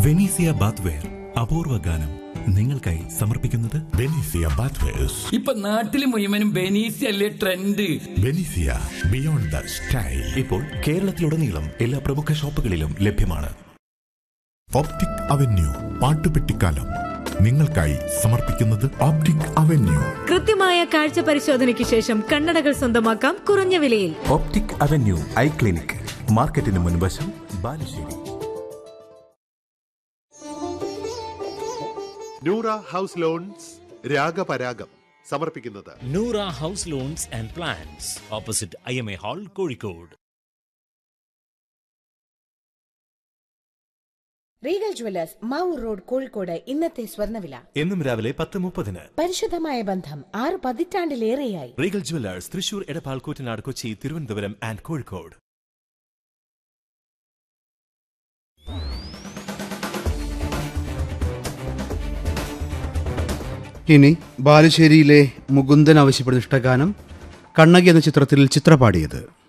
Venezia bathware അപൂർവ ഗാനം നിങ്ങൾക്കായി സമർപ്പിക്കുന്നത് ബെനീസിയ ബാത്വേഴ്സ് ഇപ്പൊ നാട്ടില് മുഴുവനും ബെനീസി അല്ലേ ട്രെൻഡ് ബെനീസിയ ബിയോണ്ട് ദ സ്റ്റൈൽ ഇപ്പോൾ കേരളത്തിലുടനീളം എല്ലാ പ്രമുഖ ഷോപ്പുകളിലും ലഭ്യമാണ് ഓപ്റ്റിക് അവന്യൂ പാട്ടുപെട്ടിക്കാലം നിങ്ങൾക്കായി സമർപ്പിക്കുന്നത് ഓപ്റ്റിക് അവന്യൂ കൃത്യമായ കാഴ്ച പരിശോധനയ്ക്ക് ശേഷം കണ്ണടകൾ സ്വന്തമാക്കാം കുറഞ്ഞ വിലയിൽ ഓപ്റ്റിക് അവന്യൂ ഐ ക്ലിനിക് മാർക്കറ്റിന് മുൻവശം ബാലുശ്ശേരി നൂറ ഹൗസ് ലോൺസ് രാഗപരാഗം സമർപ്പിക്കുന്നത് Noora House Loans and Plans opposite I M A Hall Kozhikode Regal Jewellers Mavoor road Kozhikode ഇന്നത്തെ സ്വർണ്ണവില എന്നും രാവിലെ പത്ത് മുപ്പതിന് പരിശുദ്ധമായ ബന്ധം ആറ് പതിറ്റാണ്ടിലേറെയായി Regal Jewellers Thrissur Edappal Koottanad Kochi Thiruvananthapuram and Kozhikode ഇനി ബാലുശ്ശേരിയിലെ മുകുന്ദൻ ആവശ്യപ്പെടുന്ന ഇഷ്ടഗാനം കണ്ണകി എന്ന ചിത്രത്തിൽ ചിത്രപാടിയത്